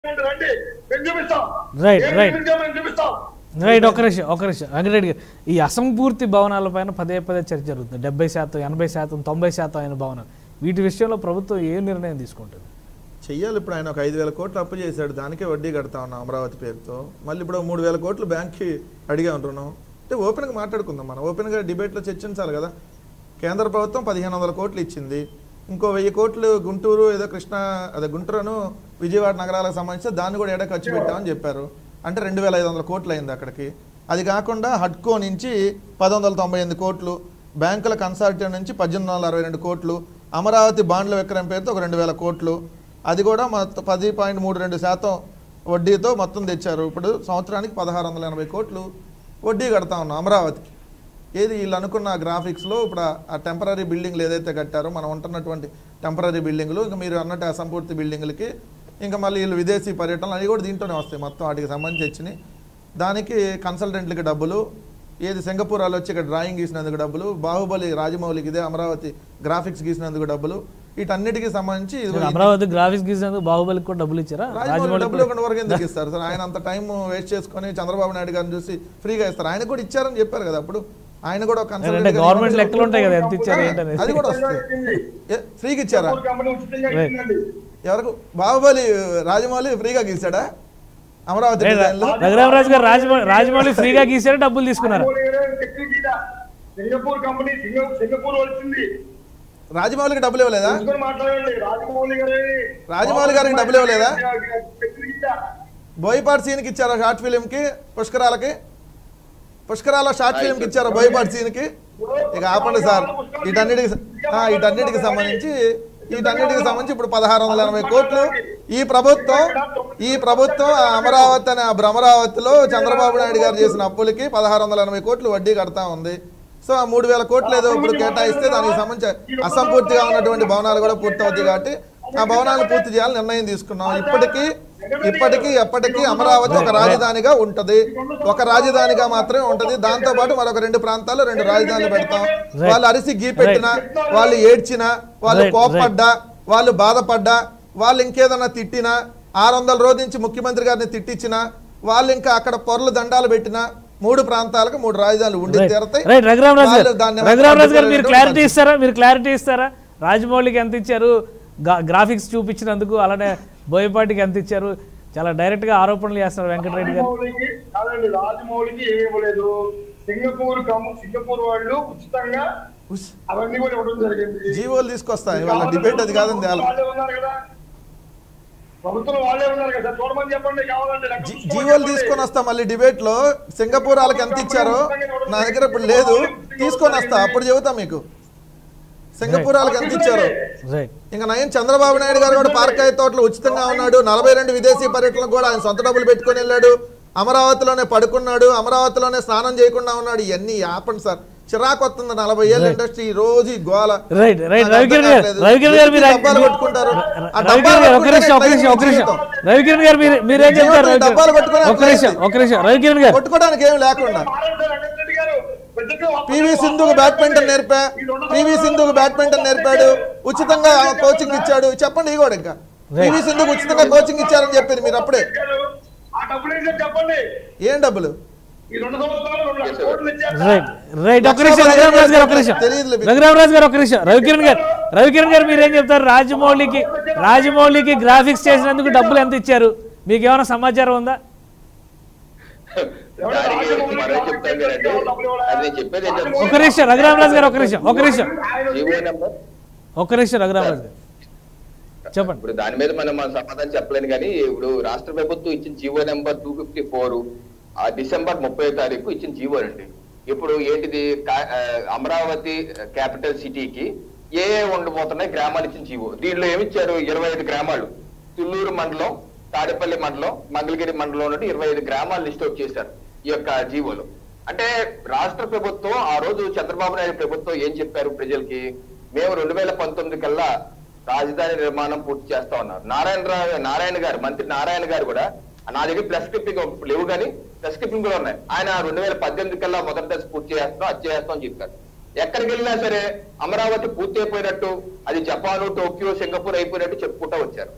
రండి మేము చూపిస్తాం Right, ఏం right. చూపించాలో మేము చూపిస్తాం రైట్ ఒక నిమిషం ఒక నిమిషం వెంకటరెడ్డి గారు ఈ అసంపూర్తి భవనాలపైన పదే పదే చర్చ జరుగుతుంది డెబ్బై శాతం ఎనభై శాతం తొంభై శాతం అయిన భవనాలు వీటి విషయంలో ప్రభుత్వం ఏ నిర్ణయం తీసుకుంటుంది చెయ్యాలి ఇప్పుడు ఆయన ఒక ఐదు వేల కోట్లు అప్పు చేశాడు దానికే వడ్డీ కడతా ఉన్నాం అమరావతి పేరుతో మళ్ళీ ఇప్పుడు మూడు వేల కోట్లు బ్యాంక్కి అడిగా ఉంటున్నాం అంటే ఓపెన్గా మాట్లాడుకుందాం మనం ఓపెన్గా డిబేట్లో చర్చించాలి కదా కేంద్ర ప్రభుత్వం పదిహేను వందల కోట్లు ఇచ్చింది ఇంకో వెయ్యి కోట్లు గుంటూరు ఏదో కృష్ణ అదే గుంటూరును విజయవాడ నగరాలకు సంబంధించి దాన్ని కూడా ఎడ ఖర్చు పెట్టామని చెప్పారు అంటే రెండు వేల ఐదు వందల కోట్లు అయింది అక్కడికి అది కాకుండా హడ్కో నుంచి పది వందల తొంభై ఎనిమిది కోట్లు బ్యాంకుల కన్సార్టియం నుంచి పద్దెనిమిది వందల అరవై రెండు కోట్లు అమరావతి బాండ్ల విక్రయం పేరుతో ఒక రెండు వేల కోట్లు అది కూడా మొత్తం పది పాయింట్ మూడు రెండు శాతం వడ్డీతో మొత్తం తెచ్చారు ఇప్పుడు సంవత్సరానికి పదహారు వందల ఎనభై కోట్లు వడ్డీ కడతా ఉన్నాం అమరావతికి ఏది వీళ్ళు అనుకున్న గ్రాఫిక్స్లో ఇప్పుడు ఆ- ఆ టెంపరీ బిల్డింగ్లు ఏదైతే కట్టారో మనం ఉంటున్నటువంటి టెంపరీ బిల్డింగ్లు ఇంకా మీరు అన్నట్టు అసంపూర్తి బిల్డింగ్లకి ఇంకా మళ్ళీ వీళ్ళు విదేశీ పర్యటనలు అవి కూడా దీంట్లోనే వస్తాయి మొత్తం వాటికి సంబంధించి వచ్చినాయి దానికి కన్సల్టెంట్లకి డబ్బులు ఏది సింగపూర్ వాళ్ళు వచ్చి ఇక్కడ డ్రాయింగ్ గీసినందుకు డబ్బులు బాహుబలి రాజమౌళికి ఇదే అమరావతి గ్రాఫిక్స్ గీసినందుకు డబ్బులు వీటన్నిటికీ సంబంధించి ఇది- అమరావతి గ్రాఫిక్స్ గీసినందుకు బాహుబలికి కూడా డబ్బులు ఇచ్చారా రాజమౌళి రాజమౌళి డబ్బులు ఇవ్వకుండా వరకు ఎందుకు ఇస్తారు సార్ ఆయన అంత టైం వేస్ట్ చేసుకొని చంద్రబాబు నాయుడు గారిని చూసి ఫ్రీగా ఇస్తారు ఆయన కూడా ఇచ్చారని చెప్పారు కదా అప్పుడు ఆయన కూడా ఒక అంటే consultant గా గవర్నమెంట్ నియమించారు. లెక్కలు ఉంటాయి కదా ఎంత ఇచ్చారు ఏంటనేది అది కూడా వస్తుంది ఏ, ఫ్రీగా ఇచ్చారా కంపెనీ ఉచితంగా Right. ఇచ్చిందండి ఎవరికి బాహుబలి రాజమౌళి ఫ్రీగా గీసాడా అమరావతి రైట్ డిజైన్లో రఘురామరాజు గారు రాజమౌళి రాజమౌళి ఫ్రీగా గీసారు డబ్బులు తీసుకున్నారు రాజమౌళి గారు టెక్నిక్ ఇదా? సింగపూర్ కంపెనీ సింగ- సింగపూర్ వచ్చింది రాజమౌళికి డబ్బులు ఇవ్వలేదా తెలుసుకొని మాట్లాడండి రాజమౌళి గారు రాజమౌళి గారికి డబ్బులు ఇవ్వలేదా? టెక్నిక్ ఇదా? బోయపాటి సీన్కి ఇచ్చారా షార్ట్ ఫిలింకి పుష్కరాలకి పుష్కరాల షార్ట్ ఫిలింకి ఇచ్చారా బోయపాటి సీన్కి ఇక ఆపండి సార్ వీటన్నిటికి ఆ, వీటన్నిటికి సంబంధించి వీటన్నిటికి సంబంధించి ఇప్పుడు పదహారు వందల ఎనభై కోట్లు ఈ ప్రభుత్వం ఈ ప్రభుత్వం ఆ అమరావతి అనే ఆ భ్రమరావతిలో చంద్రబాబు నాయుడు గారు చేసిన అప్పులకి పదహారు వందల ఎనభై కోట్లు వడ్డీ కడతా ఉంది సో ఆ మూడు వేల కోట్లు ఏదో ఇప్పుడు కేటాయిస్తే దానికి సంబంధించి అసంపూర్తిగా ఉన్నటువంటి భవనాలు కూడా పూర్తవుతాయి కాబట్టి ఆ భవనాలు పూర్తి చేయాలని నిర్ణయం తీసుకున్నాం ఇప్పటికీ ఇప్పటికీ ఎప్పటికీ అమరావతి ఒక రాజధానిగా ఉంటది ఒక రాజధానిగా మాత్రమే ఉంటది దాంతో పాటు మరొక రెండు ప్రాంతాల్లో రెండు రాజధానులు పెడతాం వాళ్ళు అరిసి గీపెట్టినా వాళ్ళు ఏడ్చినా వాళ్ళు Right, కోప్పడ్డా వాళ్ళు బాధపడ్డా వాళ్ళు ఇంకేదన్నా తిట్టినా ఆరు వందల రోజు నుంచి ముఖ్యమంత్రి గారిని తిట్టించినా వాళ్ళు ఇంకా అక్కడ పొరలు దండాలు పెట్టినా మూడు ప్రాంతాలకు మూడు రాజధానులు ఉండి తీరతాయి రైట్ రఘురామరాజు వాళ్ళు గారు దాన్ని రఘురామరాజు గారు మీరు అడ్డుకోలేరు. క్లారిటీ ఇస్తారా మీరు క్లారిటీ ఇస్తారా రాజమౌళికి ఎంత ఇచ్చారు గా- గ్రాఫిక్స్ చూపించినందుకు అలానే బోయపాటికి ఎంత ఇచ్చారు చాలా డైరెక్ట్ గా ఆరోపణలు చేస్తున్నారు వెంకటరెడ్డి గారు రాజమౌళికి కాదండి రాజమౌళికి ఏమి ఇవ్వలేదు సింగపూర్ కం- సింగపూర్ వాళ్ళు ఉచితంగా ఉస్. అవన్నీ కూడా ఇవ్వడం జరిగింది జీవోలు తీసుకొస్తా ఇవాళ డిబేట్ అది కాదండి వాళ్ళ వాళ్ళే ఉన్నారు కదా ప్రభుత్వం వాళ్ళే ఉన్నారు కదా చూడమని చెప్పండి కావాలంటే లెక్క జీ- చూసుకోమని జీవోలు చెప్పండి. తీసుకొని వస్తా మళ్ళీ డిబేట్ లో సింగపూర్ వాళ్ళకి ఎంత ఇచ్చారో నా దగ్గర ఇప్పుడు లేదు తీసుకొని వస్తా అప్పుడు చెబుతా మీకు సింగపూర్ వాళ్ళకి ఎంత ఇచ్చారో రైట్ ఇంకా నయం చంద్రబాబు నాయుడు గారు కూడా పార్కాయ తోటలో ఉచితంగా ఉన్నాడు నలభై రెండు విదేశీ పర్యటనలకు కూడా ఆయన సొంత డబ్బులు పెట్టుకొని వెళ్ళాడు అమరావతిలోనే పడుకున్నాడు అమరావతిలోనే స్నానం చేయకుండా ఉన్నాడు ఇవన్నీ ఆపండి సార్ చిరాకు వస్తుంది నలభై ఏళ్ళ ఇండస్ట్రీ ఈ రోజు ఈ గోల రైట్ రైట్ నాకు రవికిరణ్ అర్థం గారు కావట్లేదు. రవికిరణ్ గారు మీరు డబ్బాలు కొట్టుకుంటారు ఆ రవికిరణ్ డబ్బాలు గారు ఒక నిమిషం ఒక కొట్టుకుంటే నిమిషం ఒక నిమిషం జీవితం. రవికిరణ్ గారు మీరు మీరేం జీవితం చెప్తారు ఈ డబ్బాలు కొట్టుకునే ఒక నిమిషం ఒక నిమిషం రవికిరణ్ గారు కొట్టుకోవడానికి ఏం లేకుండా మాట్లాడండి సార్ వెంకటరెడ్డి గారు. పెద్దగా పివి సింధుకు బ్యాడ్మింటన్ నేర్పా పివి సింధుకు బ్యాడ్మింటన్ నేర్పాడు ఉచితంగా కోచింగ్ ఇచ్చాడు చెప్పండి ఈ కూడా ఇంకా పివి సింధుకు ఉచితంగా కోచింగ్ ఇచ్చారని చెప్పింది మీరు అప్పుడే ఆ డబ్బులు ఏంటో చెప్పండి ఏం డబ్బులు ఈ రెండు సంవత్సరాలు రెండు లక్షల కోట్లు ఇచ్చారు రైట్ రైట్ ఒక నిమిషం రఘురామరాజు గారు ఒక నిమిషం తెలియదులే మీకు. రఘురామరాజు గారు ఒక నిమిషం రవికిరణ్ గారు రవికిరణ్ గారు మీరేం చెప్తారు రాజమౌళికి రాజమౌళికి గ్రాఫిక్స్ చేసినందుకు డబ్బులు ఎంత ఇచ్చారు మీకు ఏమైనా సమాచారం ఉందా దానికి మరో చెప్తాను కదండి అది నేను చెప్పేది ఏంటంటే ఒక నిమిషం రఘురామరాజు గారు ఒక నిమిషం ఒక నిమిషం జీవో నెంబర్ ఒక నిమిషం రఘురామరాజు గారు చెప్పండి ఇప్పుడు దాని మీద మనం మన సమాధానం చెప్పలేను కానీ ఇప్పుడు రాష్ట్ర ప్రభుత్వం ఇచ్చిన GO number two fifty four ఆ డిసెంబర్ ముప్పై తారీఖు ఇచ్చిన జీవో అండి ఇప్పుడు ఏంటిది కా- ఆ, అమరావతి క్యాపిటల్ సిటీకి ఏ ఏ ఉండబోతున్నాయి గ్రామాలు ఇచ్చిన జీవో దీంట్లో ఏమిచ్చారు ఇరవై ఐదు గ్రామాలు తుళ్ళూరు మండలం తాడేపల్లి మండలం మంగళగిరి మండలం నుండి ఇరవై ఐదు గ్రామాలు లిస్ట్ అవుట్ చేశారు ఈ యొక్క జీవోలో అంటే రాష్ట్ర ప్రభుత్వం ఆ రోజు చంద్రబాబు నాయుడు ప్రభుత్వం ఏం చెప్పారు ప్రజలకి మేము రెండు వేల పంతొమ్మిది కల్లా రాజధాని నిర్మాణం పూర్తి చేస్తా ఉన్నారు నారాయణ రావు నారాయణ గారు మంత్రి నారాయణ గారు కూడా నా దగ్గర ప్రెస్ క్లిప్పింగ్ లేవు కానీ ప్రెస్ క్లిప్పింగ్ కూడా ఉన్నాయి ఆయన రెండు వేల పద్దెనిమిది కల్లా మొదటి దశ పూర్తి చేస్తాం అది చేస్తాం అని చెప్పారు ఎక్కడికి వెళ్ళినా సరే అమరావతి పూర్తి అయిపోయినట్టు అది జపాను టోక్యో సింగపూర్ అయిపోయినట్టు చెప్పుకుంటూ వచ్చారు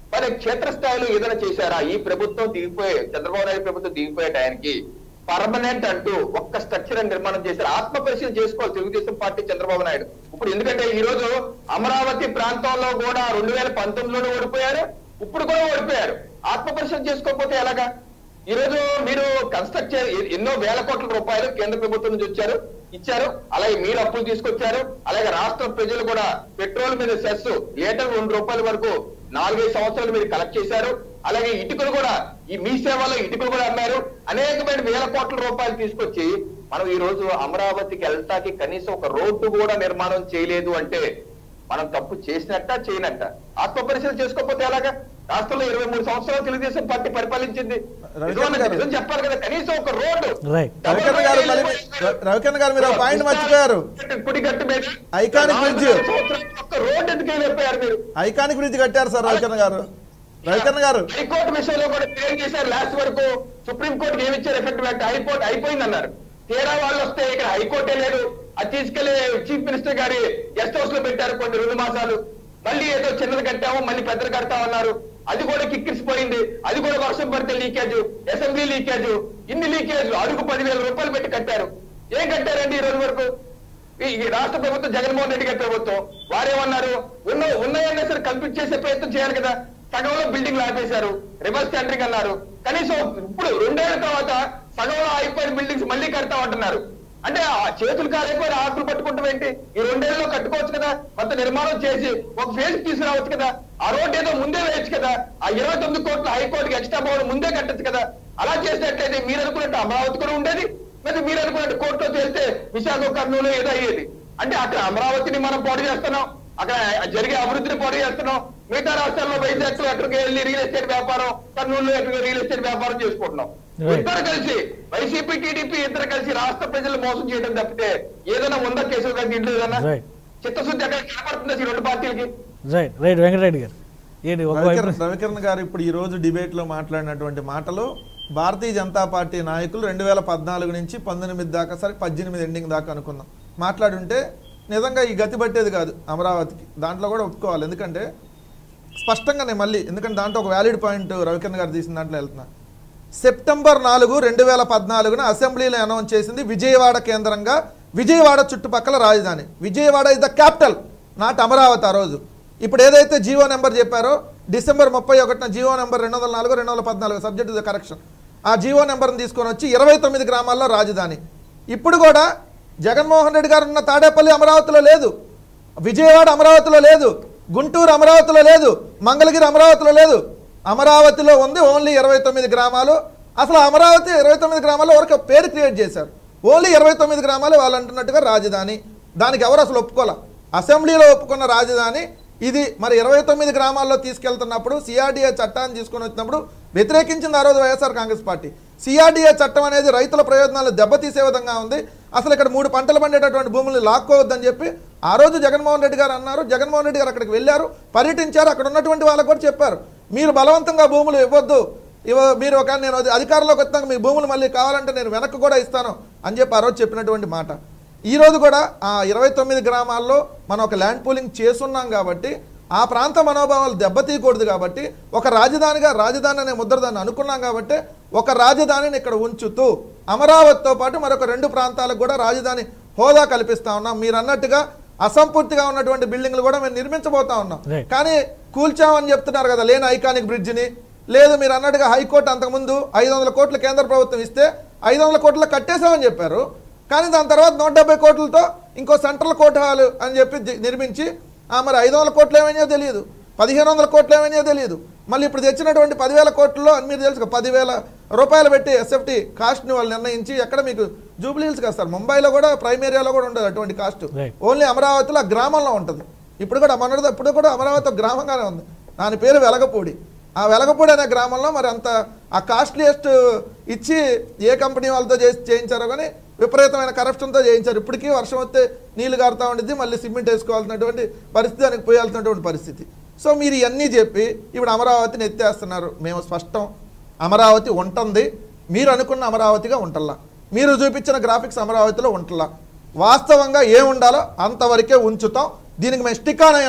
మరి క్షేత్రస్థాయిలో ఏదైనా చేశారా ఈ ప్రభుత్వం దిగిపోయే చంద్రబాబు నాయుడు ప్రభుత్వం దిగిపోయే టైంకి పర్మనెంట్ అంటూ ఒక్క స్ట్రక్చర్ నిర్మాణం చేశారు ఆత్మ పరిశీలన చేసుకోవాలి తెలుగుదేశం పార్టీ చంద్రబాబు నాయుడు ఇప్పుడు ఎందుకంటే ఈ రోజు అమరావతి ప్రాంతంలో కూడా రెండు వేల పంతొమ్మిదిలోనే ఓడిపోయారు ఇప్పుడు కూడా ఓడిపోయారు ఆత్మ పరిశీలన చేసుకోకపోతే ఎలాగా ఈ రోజు మీరు కన్స్ట్రక్ట్ చే ఎన్నో వేల కోట్ల రూపాయలు కేంద్ర ప్రభుత్వం నుంచి వచ్చారు ఇచ్చారు అలాగే మీరు అప్పులు తీసుకొచ్చారు అలాగే రాష్ట్ర ప్రజలు కూడా పెట్రోల్ మీద సెస్ లీటర్ రెండు రూపాయల వరకు నాలుగైదు సంవత్సరాలు మీరు కలెక్ట్ చేశారు అలాగే ఇటుకలు కూడా ఈ మీ సేవలో ఇటుకలు కూడా అమ్మారు అనేకమైన వేల కోట్ల రూపాయలు తీసుకొచ్చి మనం ఈ రోజు అమరావతికి వెళ్తాకి కనీసం ఒక రోడ్డు కూడా నిర్మాణం చేయలేదు అంటే మనం తప్పు చేసినట్ట చేయనట్ట ఆత్మ పరిశీలన చేసుకోకపోతే ఎలాగా రాష్ట్రంలో ఇరవై మూడు సంవత్సరాలు తెలుగుదేశం పార్టీ పరిపాలించింది రవికిరణ్ నిజమన్నది గారు. నిజం చెప్పాలి కదా కనీసం ఒక రోడ్డు Right. రవికిరణ్ గారు మళ్ళీ రవికిరణ్ గారు మీరు ఒక పాయింట్ మర్చిపోయారు కుడిగట్టు మీద Iconic bridge. నాలుగు సంవత్సరాలు ఒక్క రోడ్డు ఎందుకు వెళ్ళిపోయారు మీరు ఐకానిక్ బ్రిడ్జ్ కట్టారు సార్ రవికిరణ్ గారు రవికిరణ్ గారు హైకోర్టు విషయంలో కూడా క్లియర్ చేశారు లాస్ట్ వరకు సుప్రీం కోర్టుకి ఏమి ఇచ్చారు ఎఫెక్ట్ బ్యాక్ హైకోర్టు అయిపోయింది అన్నారు తీరా వాళ్ళు వస్తే ఇక్కడ హైకోర్టే లేదు అది తీసుకెళ్లి చీఫ్ మినిస్టర్ గారి గెస్ట్ హౌస్ లో పెట్టారు కొన్ని రెండు మాసాలు మళ్ళీ ఏదో చిన్నది కట్టాము మళ్ళీ పెద్దది కడతామన్నారు అది కూడా కిక్కిరిసిపోయింది అది కూడా వర్షం పడితే లీకేజ్ అసెంబ్లీ లీకేజ్ ఇన్ని లీకేజ్ అడుగు పదివేల రూపాయలు పెట్టి కట్టారు ఏం కట్టారండి ఈ రోజు వరకు ఈ ఈ రాష్ట్ర ప్రభుత్వం జగన్మోహన్ రెడ్డి గారి ప్రభుత్వం వారేమన్నారు ఉన్న ఉన్నాయన్నా సరే కంప్లీట్ చేసే ప్రయత్నం చేయాలి కదా సగంలో బిల్డింగ్ ఆపేశారు రివర్స్ టెండరింగ్ అన్నారు కనీసం ఇప్పుడు రెండేళ్ల తర్వాత సగంలో అయిపోయిన బిల్డింగ్స్ మళ్ళీ కడతామంటున్నారు అంటే ఆ చేతులు కాలేకపోయి ఆకులు పట్టుకుంటాం ఏంటి ఈ రెండేళ్లలో కట్టుకోవచ్చు కదా కొంత నిర్మాణం చేసి ఒక ఫేజ్ తీసుకురావచ్చు కదా ఆ రోడ్ ఏదో ముందే వేయచ్చు కదా ఆ ఇరవై తొమ్మిది కోట్ల హైకోర్టుకి ఎక్స్ట్రా భవన్ ముందే కట్టచ్చు కదా అలా చేసినట్లయితే మీరు అనుకున్నట్టు అమరావతి కూడా ఉండేది మరి మీరు అనుకున్నట్టు కోర్టులో చేస్తే విశాఖ కర్నూలు ఏదో అయ్యేది అంటే అక్కడ అమరావతిని మనం పాడు చేస్తున్నాం అక్కడ జరిగే అభివృద్ధిని పాడు చేస్తున్నాం మిగతా రాష్ట్రాల్లో వైజాగ్ లో ఎక్కడికి వెళ్ళి రియల్ ఎస్టేట్ వ్యాపారం కర్నూలు ఎక్కడికి రియల్ ఎస్టేట్ వ్యాపారం చేసుకుంటున్నాం Right. ఇద్దరు కలిసి వైసీపీ టీడీపీ ఇద్దరు కలిసి రాష్ట్ర ప్రజలు మోసం చేయడం తప్పితే ఏదైనా ఉందా కేసులు కానీ దీంట్లో ఏదైనా Right. చిత్తశుద్ధి ఎక్కడ కనపడుతుంది ఈ రెండు పార్టీలకి రైట్ రైట్ వెంకటరెడ్డి గారు ఏంటి ఒకవైపు రవికిరణ్ రవికిరణ్ గారు ఇప్పుడు ఈ రోజు డిబేట్ లో మాట్లాడినటువంటి మాటలు భారతీయ జనతా పార్టీ నాయకులు రెండు వేల పద్నాలుగు నుంచి పంతొమ్మిది దాకా సరే పద్దెనిమిది ఎండింగ్ దాకా అనుకుందాం మాట్లాడుంటే నిజంగా ఈ గతి పట్టేది కాదు అమరావతికి దాంట్లో కూడా ఒప్పుకోవాలి ఎందుకంటే స్పష్టంగా నేను మళ్ళీ ఎందుకంటే దాంట్లో ఒక వ్యాలిడ్ పాయింట్ రవికిరణ్ గారు తీసిన దాంట్లో వెళ్తున్నా సెప్టెంబర్ నాలుగు రెండు వేల పద్నాలుగున అసెంబ్లీలో అనౌన్స్ చేసింది విజయవాడ కేంద్రంగా విజయవాడ చుట్టుపక్కల రాజధాని Vijayawada is the capital not Amaravati ఆ రోజు ఇప్పుడు ఏదైతే జీవో నెంబర్ చెప్పారో డిసెంబర్ ముప్పై ఒకటిన జీవో నెంబర్ రెండు వందల నాలుగు రెండు వందల పద్నాలుగు సబ్జెక్ట్ ఇస్ కరెక్షన్ ఆ జీవో నెంబర్ని తీసుకొని వచ్చి ఇరవై తొమ్మిది గ్రామాల్లో రాజధాని ఇప్పుడు కూడా జగన్మోహన్ రెడ్డి గారు ఉన్న తాడేపల్లి అమరావతిలో లేదు విజయవాడ అమరావతిలో లేదు గుంటూరు అమరావతిలో లేదు మంగళగిరి అమరావతిలో లేదు అమరావతిలో ఉంది ఓన్లీ ఇరవై తొమ్మిది గ్రామాలు అసలు అమరావతి ఇరవై తొమ్మిది గ్రామాల్లో వరకు ఒక పేరు క్రియేట్ చేశారు ఓన్లీ ఇరవై తొమ్మిది గ్రామాలు వాళ్ళు అంటున్నట్టుగా రాజధాని దానికి ఎవరు అసలు ఒప్పుకోలే అసెంబ్లీలో ఒప్పుకున్న రాజధాని ఇది మరి ఇరవై తొమ్మిది గ్రామాల్లో తీసుకెళ్తున్నప్పుడు సిఆర్డీఏ చట్టాన్ని తీసుకొని వచ్చినప్పుడు వ్యతిరేకించింది ఆ రోజు వైఎస్ఆర్ కాంగ్రెస్ పార్టీ సిఆర్డీఏ చట్టం అనేది రైతుల ప్రయోజనాలు దెబ్బతీసే విధంగా ఉంది అసలు ఇక్కడ మూడు పంటలు పండేటటువంటి భూముల్ని లాక్కోవద్దని చెప్పి ఆ రోజు జగన్మోహన్ రెడ్డి గారు అన్నారు జగన్మోహన్ రెడ్డి గారు అక్కడికి వెళ్ళారు పర్యటించారు అక్కడ ఉన్నటువంటి వాళ్ళకు కూడా చెప్పారు మీరు బలవంతంగా భూములు ఇవ్వద్దు ఇవ మీరు ఒక నేను అది- అధికారంలోకి వచ్చినాక మీ భూములు మళ్ళీ కావాలంటే నేను వెనక్కి కూడా ఇస్తాను అని చెప్పి ఆ రోజు చెప్పినటువంటి మాట ఈ రోజు కూడా ఆ ఇరవై తొమ్మిది గ్రామాల్లో మనం ఒక ల్యాండ్ పూలింగ్ చేస్తున్నాం కాబట్టి ఆ ప్రాంత మనోభావాలు దెబ్బతీయకూడదు కాబట్టి ఒక రాజధానిగా రాజధాని అనే ముద్ర దాన్ని అనుకున్నాం కాబట్టి ఒక రాజధానిని ఇక్కడ ఉంచుతూ అమరావతితో పాటు మరొక రెండు ప్రాంతాలకు కూడా రాజధాని హోదా కల్పిస్తా ఉన్నాం మీరు అన్నట్టుగా అసంపూర్తిగా ఉన్నటువంటి బిల్డింగ్లు కూడా మేము నిర్మించబోతా ఉన్నాం Right. కానీ కూల్చామని చెప్తున్నారు కదా లేని ఐకానిక్ బ్రిడ్జిని లేదు మీరు అన్నట్టుగా హైకోర్టు అంతకుముందు ఐదు వందల కోట్ల కేంద్ర ప్రభుత్వం ఇస్తే ఐదు వందల కోట్లు కట్టేశామని చెప్పారు కానీ దాని తర్వాత నూట డెబ్బై కోట్లతో ఇంకో సెంట్రల్ కోర్టు హాల్ అని చెప్పి ది- నిర్మించి ఆ మరి ఐదు వందల కోట్లు ఏమైనాయో తెలియదు పదిహేను వందల కోట్లు ఏమైనాయో తెలియదు మళ్ళీ ఇప్పుడు తెచ్చినటువంటి పదివేల కోట్లలో అని మీరు తెలుసు కదా, పదివేల రూపాయలు పెట్టి ఎస్ఎఫ్టీ కాస్ట్ని వాళ్ళు నిర్ణయించి ఎక్కడ మీకు జూబ్లీ హిల్స్ కదా సార్ ముంబైలో కూడా ప్రైమ్ ఏరియాలో కూడా ఉండదు అటువంటి కాస్ట్ Right. ఓన్లీ అమరావతిలో ఆ గ్రామంలో ఉంటుంది ఇప్పుడు కూడా మొన్నటిది ఇప్పుడు కూడా అమరావతి ఒక గ్రామంగానే ఉంది దాని పేరు వెలగపూడి ఆ వెలగపూడి అనే గ్రామంలో మరి అంత ఆ కాస్ట్లీయెస్ట్ ఇచ్చి ఏ కంపెనీ వాళ్ళతో చేసి చేయించారో కానీ విపరీతమైన కరప్షన్తో చేయించారు ఇప్పటికీ వర్షం వస్తే నీళ్లు కారుతా ఉండిద్ది మళ్ళీ సిమెంట్ వేసుకోవాల్సినటువంటి పరిస్థితి దానికి పోయాల్సినటువంటి పరిస్థితి సో మీరు ఇవన్నీ చెప్పి ఇప్పుడు అమరావతిని ఎత్తేస్తున్నారు మేము స్పష్టం అమరావతి ఉంటుంది మీరు అనుకున్న అమరావతిగా ఉంటల్లా మీరు చూపించిన గ్రాఫిక్స్ అమరావతిలో ఉంటల్లా వాస్తవంగా ఏం ఉండాలో అంతవరకే ఉంచుతాం దీనికి మేము స్టిక్ ఆన్ అయి ఉన్నాం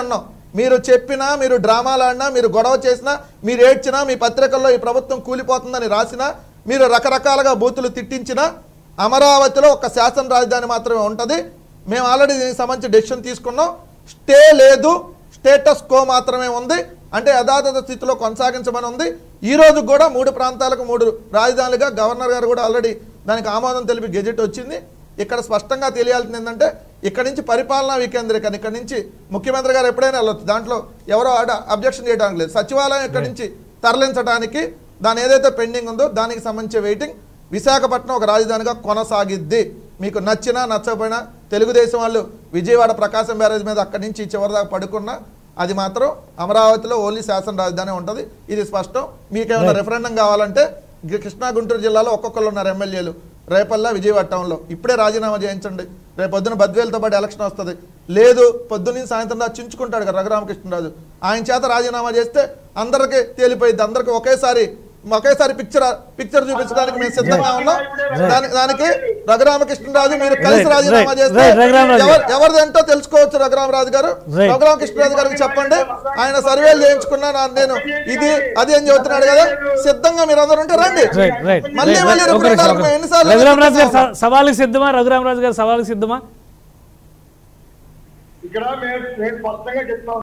మీరు చెప్పినా మీరు డ్రామాలు ఆడినా మీరు గొడవ చేసినా మీరు ఏడ్చినా మీ పత్రికల్లో ఈ ప్రభుత్వం కూలిపోతుందని రాసినా మీరు రకరకాలుగా బూతులు తిట్టించినా అమరావతిలో ఒక శాసన రాజధాని మాత్రమే ఉంటుంది మేము ఆల్రెడీ దీనికి సంబంధించి డెసిషన్ తీసుకున్నాం స్టే లేదు స్టేటస్ కో మాత్రమే ఉంది అంటే యథాతథ స్థితిలో కొనసాగించమని ఉంది ఈ రోజు కూడా మూడు ప్రాంతాలకు మూడు రాజధానులుగా గవర్నర్ గారు కూడా ఆల్రెడీ దానికి ఆమోదం తెలిపి గెజెట్ వచ్చింది ఇక్కడ స్పష్టంగా తెలియాల్సింది ఏంటంటే ఇక్కడ నుంచి పరిపాలనా వికేంద్రీకరణ ఇక్కడ నుంచి ముఖ్యమంత్రి గారు ఎప్పుడైనా వెళ్ళొచ్చు దాంట్లో ఎవరో ఆడ అబ్జెక్షన్ చేయడానికి లేదు సచివాలయం ఇక్కడ నుంచి తరలించడానికి దాని ఏదైతే పెండింగ్ ఉందో దానికి సంబంధించి వెయిటింగ్ విశాఖపట్నం ఒక రాజధానిగా కొనసాగిద్ది మీకు నచ్చినా నచ్చకపోయినా తెలుగుదేశం వాళ్ళు విజయవాడ ప్రకాశం బ్యారేజ్ మీద అక్కడి నుంచి చివరిదాకా పడుకున్నా అది మాత్రం అమరావతిలో ఓన్లీ శాసన రాజధాని ఉంటుంది ఇది స్పష్టం మీకేమైనా రెఫరెండం కావాలంటే గి- కృష్ణా గుంటూరు జిల్లాలో ఒక్కొక్కరు ఉన్నారు ఎమ్మెల్యేలు రేపల్లా విజయవాడ టౌన్లో ఇప్పుడే రాజీనామా చేయించండి రేపు పొద్దున బద్వేలతో పాటు ఎలక్షన్ వస్తుంది లేదు పొద్దున్న సాయంత్రం దాకా చించుకుంటాడు కదా రఘురామకృష్ణరాజు ఆయన చేత రాజీనామా చేస్తే అందరికీ తేలిపోయింది అందరికీ ఒకేసారి ఒకేసారి పిక్చర్ పిక్చర్ చూపించడానికి మేము సిద్ధంగా ఉన్నాం దాని దానికి రఘురామకృష్ణరాజు మీరు కలిసి Right, రాజీనామా right, చేస్తే right, రఘురామరాజు ఎవరు- ఎవరిదేంటో తెలుసుకోవచ్చు రఘురామరాజు గారు Right. రఘురామకృష్ణరాజు గారికి చెప్పండి ఆయన సర్వేలు చేయించుకున్నా నా- నేను ఇది అది అని చెబుతున్నాడు కదా సిద్ధంగా మీరు అందరూ ఉంటే రండి రైట్ రైట్ మళ్ళీ మళ్ళీ ఒక నిమిషం, రెఫరెండాలకు ఒక ఎన్నిసార్లు నిమిషం. రఘురామరాజు గారు చెప్తున్నాం? స- సవాలుకి సిద్ధమా రఘురామరాజు గారు సవాలుకి సిద్ధమా ఇక్కడ మేము మేము స్పష్టంగా చెప్తాం